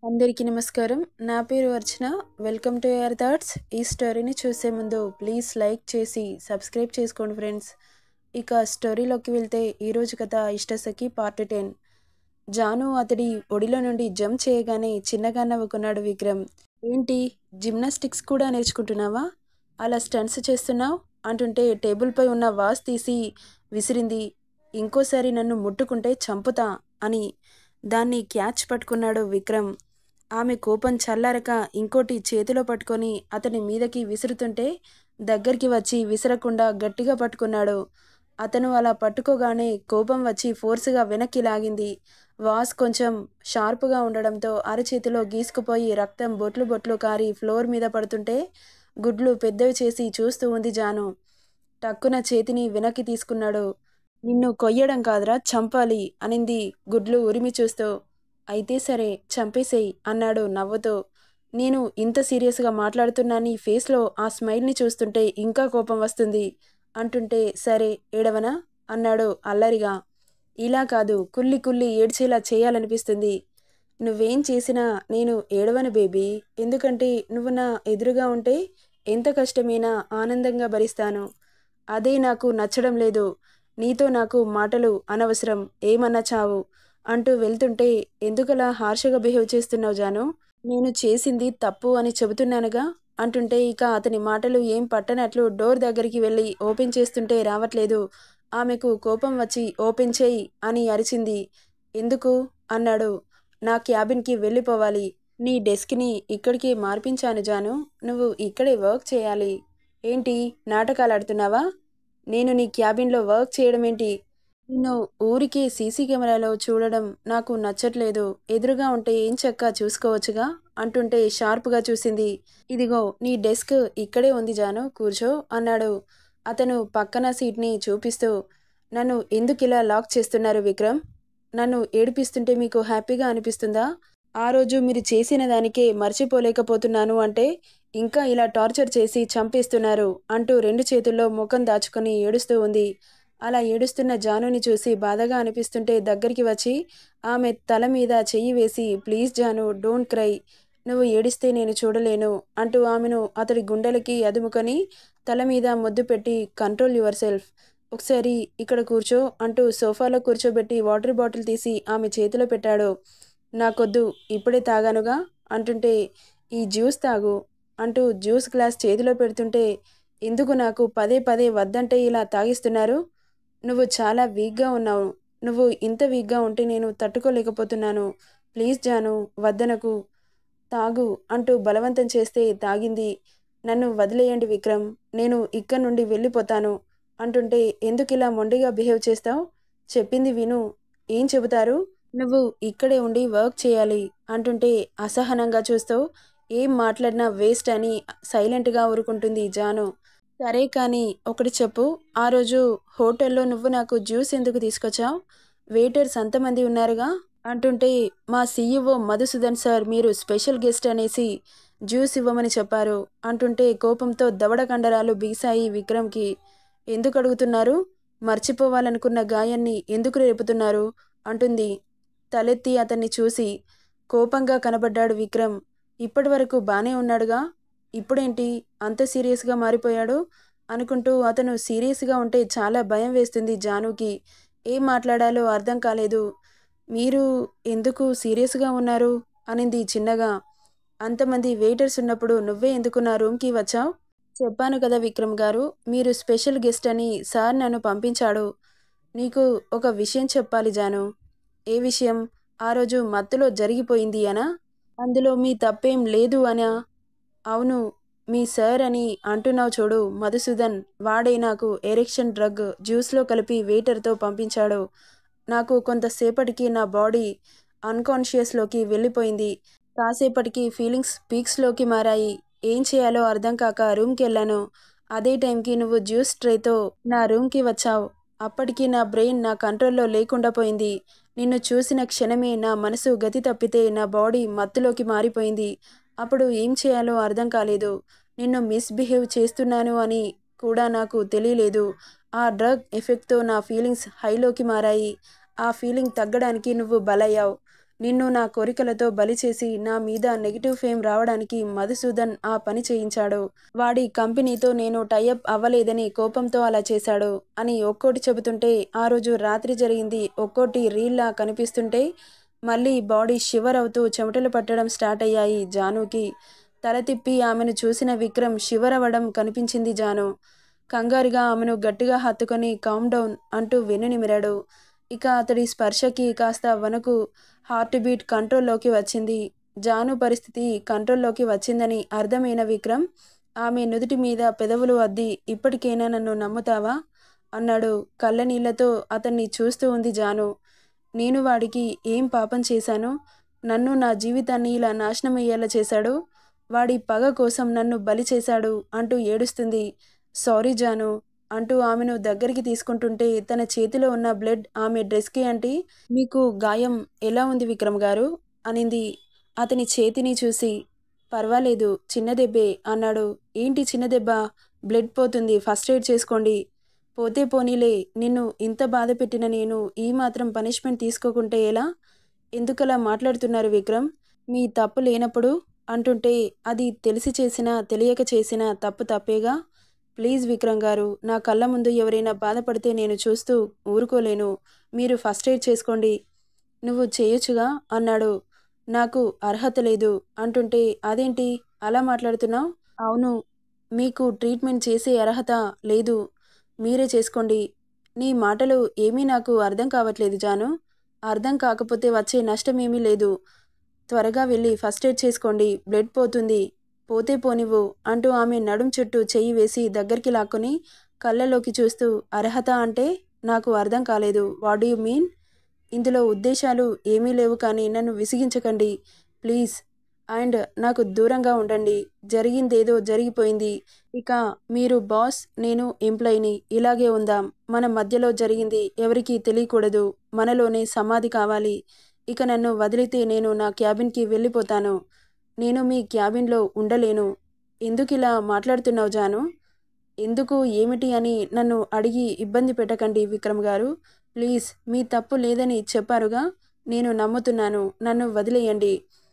అందరికీ నమస్కారం నా పేరు Archana welcome to air thoughts ఈ స్టోరీని చూసే ముందు ప్లీజ్ లైక్ చేసి సబ్స్క్రైబ్ చేసుకోండి ఫ్రెండ్స్ ఇక స్టోరీలోకి వెళ్తే ఈరోజు కథ ఇష్టసఖి పార్ట్ టెన్ జాను అతడి ఒడిలో నుండి జంప్ చేయగానే చిన్నగా నవ్వుకున్నాడు విక్రమ్ ఏంటి జిమ్నాస్టిక్స్ కూడా నేర్చుకుంటున్నావా అలా స్టంట్స్ చేస్తున్నావు అంటుంటే టేబుల్పై ఉన్న వాస్ తీసి విసిరింది ఇంకోసారి నన్ను ముట్టుకుంటే చంపుతా అని దాన్ని క్యాచ్ పట్టుకున్నాడు విక్రమ్ ఆమె కోపం చల్లారక ఇంకోటి చేతిలో పట్టుకొని అతని మీదకి విసురుతుంటే దగ్గరికి వచ్చి విసరకుండా గట్టిగా పట్టుకున్నాడు అతను అలా పట్టుకోగానే కోపం వచ్చి ఫోర్స్గా వెనక్కి లాగింది వాస్ కొంచెం షార్ప్గా ఉండడంతో అరచేతిలో గీసుకుపోయి రక్తం బొట్లు బొట్లు కారి ఫ్లోర్ మీద పడుతుంటే గుడ్లు పెద్దవి చేసి చూస్తూ ఉంది జాను టక్కున చేతిని వెనక్కి తీసుకున్నాడు నిన్ను కొయ్యడం కాదురా చంపాలి అనింది గుడ్లు ఉరిమి చూస్తూ అయితే సరే చంపేసేయ్ అన్నాడు నవ్వుతూ నేను ఇంత సీరియస్గా మాట్లాడుతున్నా నీ ఫేస్లో ఆ స్మైల్ని చూస్తుంటే ఇంకా కోపం వస్తుంది అంటుంటే సరే ఏడవనా అన్నాడు అల్లరిగా ఇలా కాదు కుల్లి కుల్లి ఏడ్చేలా చేయాలనిపిస్తుంది నువ్వేం చేసినా నేను ఏడవను బేబీ ఎందుకంటే నువ్వు నా ఎదురుగా ఉంటే ఎంత కష్టమైనా ఆనందంగా భరిస్తాను అదే నాకు నచ్చడం లేదు నీతో నాకు మాటలు అనవసరం ఏమన్నా చావు అంటూ వెళ్తుంటే ఎందుకలా హార్షగా బిహేవ్ చేస్తున్నావు జాను నేను చేసింది తప్పు అని చెబుతున్నానుగా అంటుంటే ఇక అతని మాటలు ఏం పట్టనట్లు డోర్ దగ్గరికి వెళ్ళి ఓపెన్ చేస్తుంటే రావట్లేదు ఆమెకు కోపం వచ్చి ఓపెన్ చేయి అని అరిచింది ఎందుకు అన్నాడు నా క్యాబిన్కి వెళ్ళిపోవాలి నీ డెస్క్ని ఇక్కడికి మార్పించాను జాను నువ్వు ఇక్కడే వర్క్ చేయాలి ఏంటి నాటకాలు ఆడుతున్నావా నేను నీ క్యాబిన్లో వర్క్ చేయడం ఏంటి నిన్ను ఊరికి సీసీ కెమెరాలో చూడడం నాకు నచ్చట్లేదు ఎదురుగా ఉంటే ఏం చక్క చూసుకోవచ్చుగా అంటుంటే షార్ప్గా చూసింది ఇదిగో నీ డెస్క్ ఇక్కడే ఉంది జాను కూర్చో అన్నాడు అతను పక్కన సీట్ని చూపిస్తూ నన్ను ఎందుకు ఇలా లాక్ చేస్తున్నారు విక్రమ్ నన్ను ఏడిపిస్తుంటే మీకు హ్యాపీగా అనిపిస్తుందా ఆ రోజు మీరు చేసిన దానికే మర్చిపోలేకపోతున్నాను అంటే ఇంకా ఇలా టార్చర్ చేసి చంపేస్తున్నారు అంటూ రెండు చేతుల్లో ముఖం దాచుకొని ఏడుస్తూ ఉంది అలా ఏడుస్తున్న జానుని చూసి బాధగా అనిపిస్తుంటే దగ్గరికి వచ్చి ఆమె తల మీద చెయ్యి వేసి ప్లీజ్ జాను డోంట్ క్రై నువ్వు ఏడిస్తే నేను చూడలేను అంటూ ఆమెను అతడి గుండెలకి అదుముకొని తల మీద ముద్దు పెట్టి కంట్రోల్ యువర్ సెల్ఫ్ ఒకసారి ఇక్కడ కూర్చో అంటూ సోఫాలో కూర్చోబెట్టి వాటర్ బాటిల్ తీసి ఆమె చేతిలో పెట్టాడు నాకొద్దు ఇప్పుడే తాగానుగా అంటుంటే ఈ జ్యూస్ తాగు అంటూ జ్యూస్ గ్లాస్ చేతిలో పెడుతుంటే ఎందుకు నాకు పదే పదే వద్దంటే ఇలా తాగిస్తున్నారు నువ్వు చాలా వీక్గా ఉన్నావు నువ్వు ఇంత వీక్గా ఉంటే నేను తట్టుకోలేకపోతున్నాను ప్లీజ్ జాను వద్దనకు తాగు అంటూ బలవంతం చేస్తే తాగింది నన్ను వదిలేయండి విక్రమ్ నేను ఇక్కడి నుండి వెళ్ళిపోతాను అంటుంటే ఎందుకు ఇలా మొండిగా బిహేవ్ చేస్తావు చెప్పింది విను ఏం చెబుతారు నువ్వు ఇక్కడే ఉండి వర్క్ చేయాలి అంటుంటే అసహనంగా చూస్తూ ఏం మాట్లాడినా వేస్ట్ అని సైలెంట్గా ఊరుకుంటుంది జాను సరే కానీ ఒకటి చెప్పు ఆ రోజు హోటల్లో నువ్వు నాకు జ్యూస్ ఎందుకు తీసుకొచ్చావు వెయిటర్స్ అంతమంది ఉన్నారుగా అంటుంటే మా సీఈఓ మధుసూదన్ సార్ మీరు స్పెషల్ గెస్ట్ అనేసి జ్యూస్ ఇవ్వమని చెప్పారు అంటుంటే కోపంతో దవడ కండరాలు బిగిసాయి విక్రమ్కి ఎందుకు అడుగుతున్నారు మర్చిపోవాలనుకున్న గాయాన్ని ఎందుకు రేపుతున్నారు అంటుంది తలెత్తి అతన్ని చూసి కోపంగా కనబడ్డాడు విక్రమ్ ఇప్పటి వరకు బానే ఉన్నాడుగా ఇప్పుడేంటి అంత సీరియస్గా మారిపోయాడు అనుకుంటూ అతను సీరియస్గా ఉంటే చాలా భయం వేస్తుంది జానుకి ఏం మాట్లాడాలో అర్థం కాలేదు మీరు ఎందుకు సీరియస్గా ఉన్నారు అనింది చిన్నగా అంతమంది వెయిటర్స్ ఉన్నప్పుడు నువ్వే ఎందుకు నా రూమ్కి వచ్చావు చెప్పాను కదా విక్రమ్ గారు మీరు స్పెషల్ గెస్ట్ అని సార్ నన్ను పంపించాడు నీకు ఒక విషయం చెప్పాలి జాను ఏ విషయం ఆ రోజు మత్తులో జరిగిపోయింది అనా అందులో మీ తప్పేం లేదు అనా అవును మీ సార్ అని అంటున్నావు చూడు మధుసూదన్ వాడే నాకు ఎరెక్షన్ డ్రగ్ జ్యూస్లో కలిపి వెయిటర్తో పంపించాడు నాకు కొంతసేపటికి నా బాడీ అన్కాన్షియస్లోకి వెళ్ళిపోయింది కాసేపటికి ఫీలింగ్స్ పీక్స్లోకి మారాయి ఏం చేయాలో అర్థం కాక రూమ్కి వెళ్ళాను అదే టైంకి నువ్వు జ్యూస్ ట్రేతో నా రూమ్కి వచ్చావు అప్పటికి నా బ్రెయిన్ నా కంట్రోల్లో లేకుండా పోయింది నిన్ను చూసిన క్షణమే నా మనసు గతి తప్పితే నా బాడీ మత్తులోకి మారిపోయింది అప్పుడు ఏం చేయాలో అర్థం కాలేదు నిన్ను మిస్బిహేవ్ చేస్తున్నాను అని కూడా నాకు తెలియలేదు ఆ డ్రగ్ ఎఫెక్ట్తో నా ఫీలింగ్స్ హైలోకి మారాయి ఆ ఫీలింగ్ తగ్గడానికి నువ్వు బలయ్యావు నిన్ను నా కోరికలతో బలి చేసి నా మీద నెగిటివ్ ఫేమ్ రావడానికి మధుసూదన్ ఆ పని చేయించాడు వాడి కంపెనీతో నేను టైఅప్ అవ్వలేదని కోపంతో అలా చేశాడు అని ఒక్కోటి చెబుతుంటే ఆ రోజు రాత్రి జరిగింది ఒక్కోటి రీల్లా కనిపిస్తుంటే మళ్ళీ బాడీ షివర్ అవుతూ చెమటలు పట్టడం స్టార్ట్ అయ్యాయి జానుకి తల తిప్పి ఆమెను చూసిన విక్రమ్ షివర్ అవ్వడం కనిపించింది జాను కంగారుగా ఆమెను గట్టిగా హత్తుకొని కామ్ డౌన్ అంటూ వెన్నునిమిరాడు ఇక అతడి స్పర్శకి కాస్త వణుకు హార్ట్ బీట్ కంట్రోల్లోకి వచ్చింది జాను పరిస్థితి కంట్రోల్లోకి వచ్చిందని అర్థమైన విక్రమ్ ఆమె నుదుటి మీద పెదవులు అద్ది ఇప్పటికైనా నన్ను నమ్ముతావా అన్నాడు కళ్ళనీళ్లతో అతన్ని చూస్తూ ఉంది జాను నేను వాడికి ఏం పాపం చేశాను నన్ను నా జీవితాన్ని ఇలా నాశనమయ్యేలా చేశాడు వాడి పగ కోసం నన్ను బలి చేశాడు అంటూ ఏడుస్తుంది సారీ జాను అంటూ ఆమెను దగ్గరికి తీసుకుంటుంటే తన చేతిలో ఉన్న బ్లడ్ ఆమె డ్రెస్కి అంటే మీకు గాయం ఎలా ఉంది విక్రమ్ గారు అనింది అతని చేతిని చూసి పర్వాలేదు చిన్న దెబ్బే అన్నాడు ఏంటి చిన్న దెబ్బ బ్లడ్ పోతుంది ఫస్ట్ ఎయిడ్ చేసుకోండి పోతే పోనీలే నిన్ను ఇంత బాధ పెట్టిన నేను ఈ మాత్రం పనిష్మెంట్ తీసుకోకుంటే ఎలా ఎందుకలా మాట్లాడుతున్నారు విక్రమ్ మీ తప్పు లేనప్పుడు అంటుంటే అది తెలిసి చేసినా తెలియక చేసినా తప్పు తప్పేగా ప్లీజ్ విక్రమ్ గారు నా కళ్ళ ముందు ఎవరైనా బాధపడితే నేను చూస్తూ ఊరుకోలేను మీరు ఫస్ట్ ఎయిడ్ చేసుకోండి నువ్వు చేయొచ్చుగా అన్నాడు నాకు అర్హత లేదు అంటుంటే అదేంటి అలా మాట్లాడుతున్నావు అవును మీకు ట్రీట్మెంట్ చేసే అర్హత లేదు మీరే చేసుకోండి నీ మాటలు ఏమీ నాకు అర్థం కావట్లేదు జాను అర్థం కాకపోతే వచ్చే నష్టం ఏమీ లేదు త్వరగా వెళ్ళి ఫస్ట్ ఎయిడ్ చేసుకోండి బ్లడ్ పోతుంది పోతే పోనివ్వు అంటూ ఆమె నడుం చుట్టూ చెయ్యి వేసి దగ్గరికి లాక్కొని కళ్ళలోకి చూస్తూ అర్హత అంటే నాకు అర్థం కాలేదు వాట్ డూ యూ మీన్ ఇందులో ఉద్దేశాలు ఏమీ లేవు కానీ నన్ను విసిగించకండి ప్లీజ్ అండ్ నాకు దూరంగా ఉండండి జరిగిందేదో జరిగిపోయింది ఇక మీరు బాస్ నేను ఎంప్లాయీని ఇలాగే ఉందాం మన మధ్యలో జరిగింది ఎవరికీ తెలియకూడదు మనలోనే సమాధి కావాలి ఇక నన్ను వదిలితే నేను నా క్యాబిన్కి వెళ్ళిపోతాను నేను మీ క్యాబిన్లో ఉండలేను ఎందుకు ఇలా మాట్లాడుతున్నావు జాను ఎందుకు ఏమిటి అని నన్ను అడిగి ఇబ్బంది పెట్టకండి విక్రమ్ గారు ప్లీజ్ మీ తప్పు లేదని చెప్పారుగా నేను నమ్ముతున్నాను నన్ను వదిలేయండి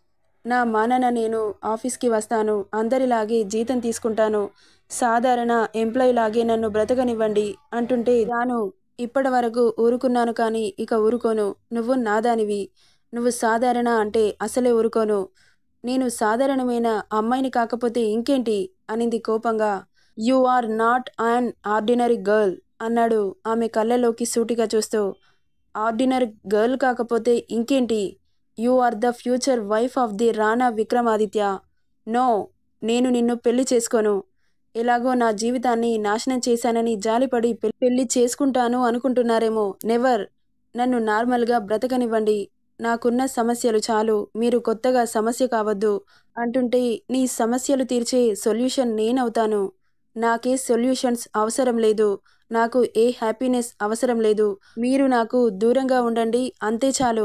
నా మానన నేను ఆఫీస్కి వస్తాను అందరిలాగే జీతం తీసుకుంటాను సాధారణ ఎంప్లాయీ లాగే నన్ను బ్రతకనివ్వండి అంటుంటే జాను ఇప్పటి వరకు ఊరుకున్నాను కానీ ఇక ఊరుకోను నువ్వు నాదానివి నువ్వు సాధారణ అంటే అసలే ఊరుకోను నేను సాధారణమైన అమ్మాయిని కాకపోతే ఇంకేంటి అనింది కోపంగా you are not an ordinary girl అన్నాడు ఆమె కళ్ళలోకి సూటిగా చూస్తూ ఆర్డినరీ గర్ల్ కాకపోతే ఇంకేంటి you are the future wife of the Rana Vikramaditya no నేను నిన్ను పెళ్లి చేసుకోను ఎలాగో నా జీవితాన్ని నాశనం చేశానని జాలిపడి పె- పెళ్లి చేసుకుంటాను అనుకుంటున్నారేమో నెవర్ నన్ను నార్మల్గా బ్రతకనివ్వండి నాకున్న సమస్యలు చాలు మీరు కొత్తగా సమస్య కావద్దు అంటుంటే నీ సమస్యలు తీర్చే సొల్యూషన్ నేనవుతాను నాకే సొల్యూషన్స్ అవసరం లేదు నాకు ఏ హ్యాపీనెస్ అవసరం లేదు మీరు నాకు దూరంగా ఉండండి అంతే చాలు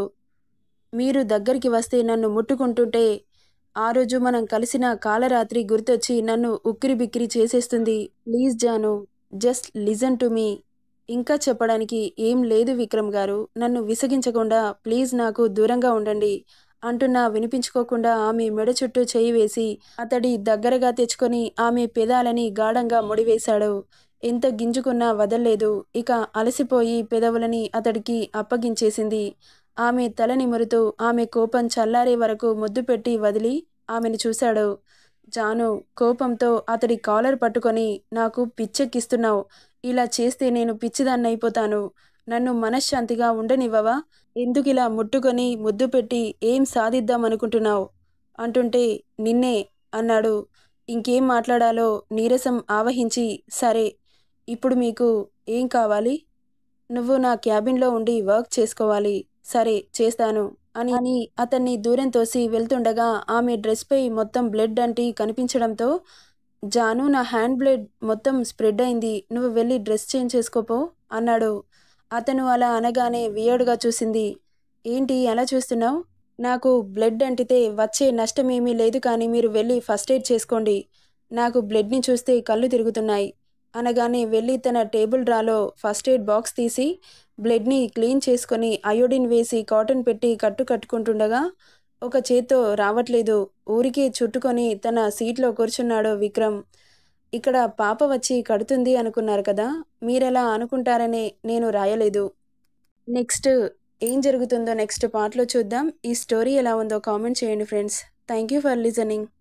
మీరు దగ్గరికి వస్తే నన్ను ముట్టుకుంటుంటే ఆ రోజు మనం కలిసిన కాలరాత్రి గుర్తొచ్చి నన్ను ఉక్కిరి బిక్కిరి చేసేస్తుంది please Janu just listen to me ఇంకా చెప్పడానికి ఏం లేదు విక్రమ్ గారు నన్ను విసిగించకుండా ప్లీజ్ నాకు దూరంగా ఉండండి అంటున్నా వినిపించుకోకుండా ఆమె మెడ చుట్టూ చేయి వేసి అతడి దగ్గరగా తెచ్చుకొని ఆమె పెదాలని గాఢంగా ముడివేశాడు ఎంత గింజుకున్నా వదల్లేదు ఇక అలసిపోయి పెదవులని అతడికి అప్పగించేసింది ఆమె తల నిమురుతూ ఆమె కోపం చల్లారే వరకు ముద్దు పెట్టి వదిలి ఆమెను చూశాడు జాను కోపంతో అతడి కాలర్ పట్టుకొని నాకు పిచ్చెక్కిస్తున్నావు ఇలా చేస్తే నేను పిచ్చిదాన్నైపోతాను నన్ను మనశ్శాంతిగా ఉండనివ్వవా ఎందుకిలా ముట్టుకొని ముద్దు పెట్టి ఏం సాధిద్దాం అనుకుంటున్నావు అంటుంటే నిన్నే అన్నాడు ఇంకేం మాట్లాడాలో నీరసం ఆవహించి సరే ఇప్పుడు మీకు ఏం కావాలి నువ్వు నా క్యాబిన్లో ఉండి వర్క్ చేసుకోవాలి సరే చేస్తాను అని అని అతన్ని దూరం తోసి వెళ్తుండగా ఆమె డ్రెస్పై మొత్తం బ్లడ్ అంటి కనిపించడంతో జాను నా హ్యాండ్ బ్లడ్ మొత్తం స్ప్రెడ్ అయింది నువ్వు వెళ్ళి డ్రెస్ చేంజ్ చేసుకోపో అన్నాడు అతను అలా అనగానే వియర్డ్గా చూసింది ఏంటి అలా చూస్తున్నావు నాకు బ్లడ్ అంటితే వచ్చే నష్టమేమీ లేదు కానీ మీరు వెళ్ళి ఫస్ట్ ఎయిడ్ చేసుకోండి నాకు బ్లడ్ని చూస్తే కళ్ళు తిరుగుతున్నాయి అనగానే వెళ్ళి తన టేబుల్ డ్రాలో ఫస్ట్ ఎయిడ్ బాక్స్ తీసి బ్లడ్ని క్లీన్ చేసుకొని అయోడిన్ వేసి కాటన్ పెట్టి కట్టు కట్టుకుంటుండగా ఒక చేత్తో రావట్లేదు ఊరికి చుట్టుకొని తన సీట్లో కూర్చున్నాడు విక్రమ్ ఇక్కడ పాప వచ్చి కడుతుంది అనుకున్నారు కదా మీరెలా అనుకుంటారని నేను రాయలేదు నెక్స్ట్ ఏం జరుగుతుందో నెక్స్ట్ పార్ట్లో చూద్దాం ఈ స్టోరీ ఎలా ఉందో కామెంట్ చేయండి friends thank you for listening